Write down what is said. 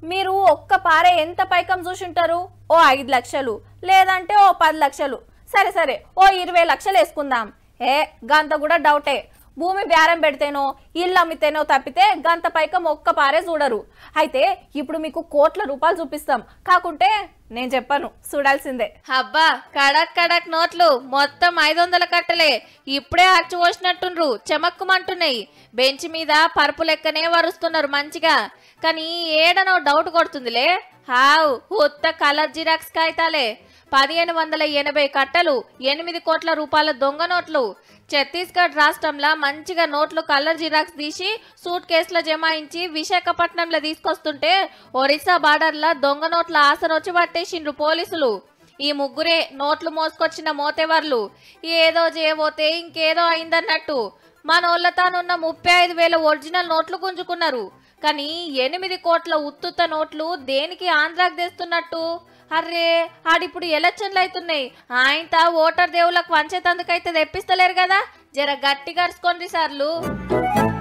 మీరు ఒక్క పారే ఎంత పైకం చూసుంటారు ఓ ఐదు లక్షలు లేదంటే ఓ పది లక్షలు సరే సరే ఓ ఇరవై లక్షలు వేసుకుందాం ఏ గంత కూడా డౌటే భూమి బేరం పెడితేనో ఇల్లు అమ్మితేనో తప్పితే గంత పైకం ఒక్క పారే చూడరు అయితే ఇప్పుడు మీకు కోట్ల రూపాయలు చూపిస్తాం కాకుంటే నేను చెప్పను చూడాల్సిందే అబ్బా కడక్ కడక్ నోట్లు మొత్తం ఐదు వందల కట్టలే ఇప్పుడే అచ్చు పోసినట్టుండ్రు చెమక్కుమంటున్నాయి బెంచ్ మీద పరుపు లెక్కనే వరుస్తున్నారు మంచిగా కానీ ఏడనో డౌట్ కొడుతుందిలే హావ్ ఉత్త కలర్ జిరాక్స్ కాగితాలే పదిహేను వందల ఎనభై కట్టలు ఎనిమిది కోట్ల రూపాయల దొంగ నోట్లు ఛత్తీస్గఢ్ రాష్ట్రంలో మంచిగా నోట్లు కలర్ జిరాక్స్ తీసి సూట్ కేసులో జమాయించి విశాఖపట్నంలో తీసుకొస్తుంటే ఒరిస్సా బార్డర్లో దొంగ నోట్ల ఆసనొచ్చి పట్టేసిండ్రు పోలీసులు ఈ ముగ్గురే నోట్లు మోసుకొచ్చిన మోతేవర్లు ఏదో చేయబోతే ఇంకేదో అయిందన్నట్టు మనోళ్ళ తానున్న ముప్పై ఐదు వేల ఒరిజినల్ నోట్లు గుంజుకున్నారు కానీ ఎనిమిది కోట్ల ఉత్తుత్త నోట్లు దేనికి ఆంధ్రాకి తెస్తున్నట్టు అర్రే ఆడిప్పుడు ఎలక్షన్లు అవుతున్నాయి ఆయనత ఓటర్ దేవులకు వంచేతందుకైతే తెప్పిస్తలేరు కదా జర గట్టి గడుచుకోండి సార్లు